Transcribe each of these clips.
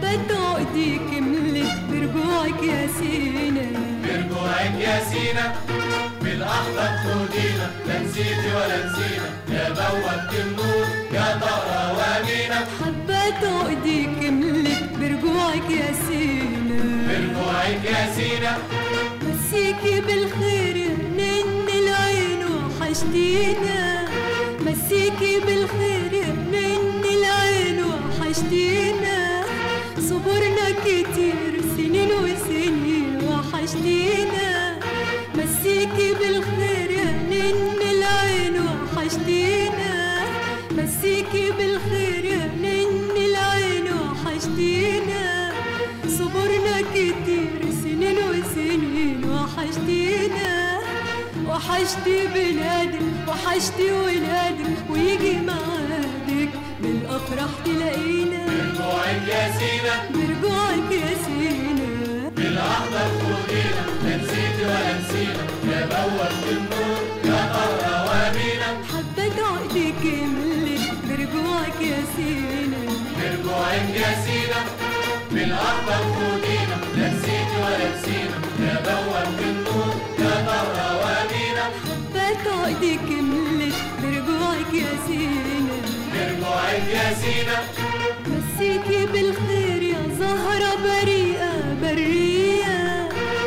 حبت عقدي كملت برجوعك يا سينا برجوعك يا سينا بالأحضر خدينا لا نسيتي ولا نسينا يا بوابة النور يا طهرة وأمينة حبت عقدي كملت برجوعك يا سينا برجوعك يا سينا مسيكي بالخير يا منن العين وحشتينا مسيكي بالخير يا منن العين وحشتينا صبرنا كتير سنين وسنين وحشتينا مسيكي بالخير يا منن العين وحشتينا مسيكي بالخير يا منن العين وحشتينا صبرنا كتير سنين وسنين وحشتينا وحشتي بلادك وحشتي ولادك ويجي معادك بالافراح تلاقينا برجوعك يا سينا برجوعك يا سينا بالأحضر خدينا لا نسيتي ولا نسينا يا بوابة النور يا طهرة وأمينة حبت عقدي كملت برجوعك يا سينا برجوعك يا سينا بالأحضر خدينا لا نسيتي ولا نسينا يا بوابة النور يا طهرة وأمينة حبت عقدي كملت برجوعك يا سينا برجوعك يا سينا مسيكي بالخير يا زهرة بريئة برية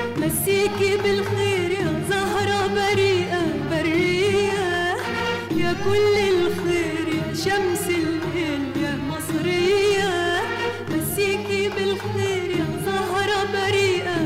مسيكي بالخير يا زهرة بريئة برية يا كل الخير يا شمس الليل يا مصرية مسيكي بالخير يا زهرة بريئة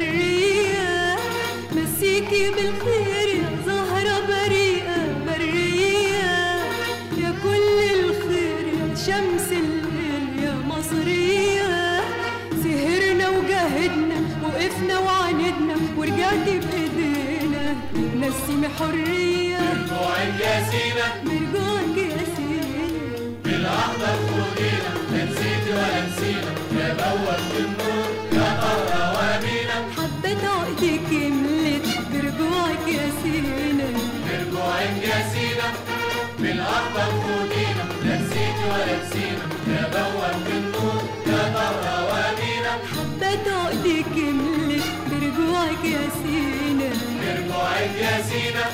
برية مسيكي بالخير يا زهرة بريئة برية يا كل الخير يا شمس الليل يا مصرية سهرنا وجاهدنا وقفنا وعاندنا ورجعتي بإيدينا نسيمي حرية برجوعك يا سينا برجوعك يا سينا بالأحضر خدينا لا نسيتي ولا نسينا يا بوابة النور يا طهرة وأمينة حبت عقدي كملت برجوعك يا سينا برجوعك يا سينا بالأحضر خدينا لا نسيتي ولا نسينا يا بوابة النور يا طهرة وأمينة حبت عقدي كملت برجوعك يا سينا برجوعك يا سينا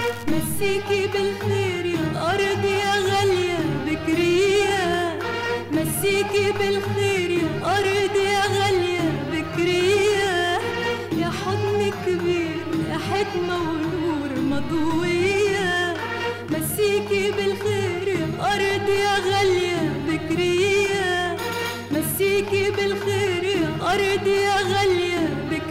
مسيكي بالخير يا أرض يا غالية بكرية مسيكي بالخير يا أرض يا غالية بكرية يا حضن كبير يا حكمة ونور مضوية مسيكي بالخير يا أرض يا غالية بكرية مسيكي بالخير يا أرض يا غالية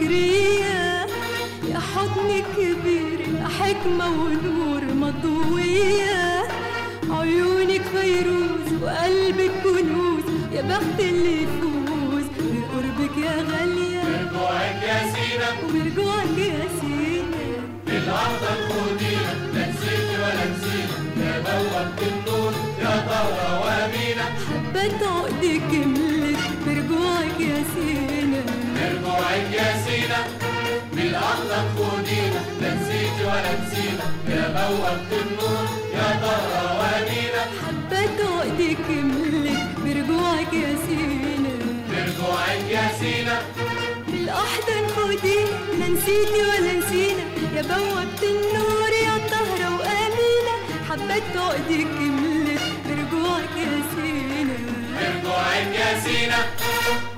بكرية يا حضن كبير يا حكمة ونور مضوية عيونك فيروز وقلبك كنوز يا بخت اللي يفوز بقربك يا غالية برجوعك يا سينا وبرجوعك يا سينا بالأحضر خدينا لا نسيتي ولا نسينا يا بوابة النور يا طهرة وأمينة حبت عقدي كملت برجوعك يا سينا برجوعك يا سينا بالأحضر خدينا لا نسيتي ولا نسينا يا بوابة النور يا طهرة وأمينة حبت عقدي كملت برجوعك يا سينا برجوعك يا سينا بالأحضن خدي لا نسيتي ولا نسينا يا بوابة النور يا طهرة وأمينة حبت عقدي كملت برجوعك يا سينا برجوعك يا سينا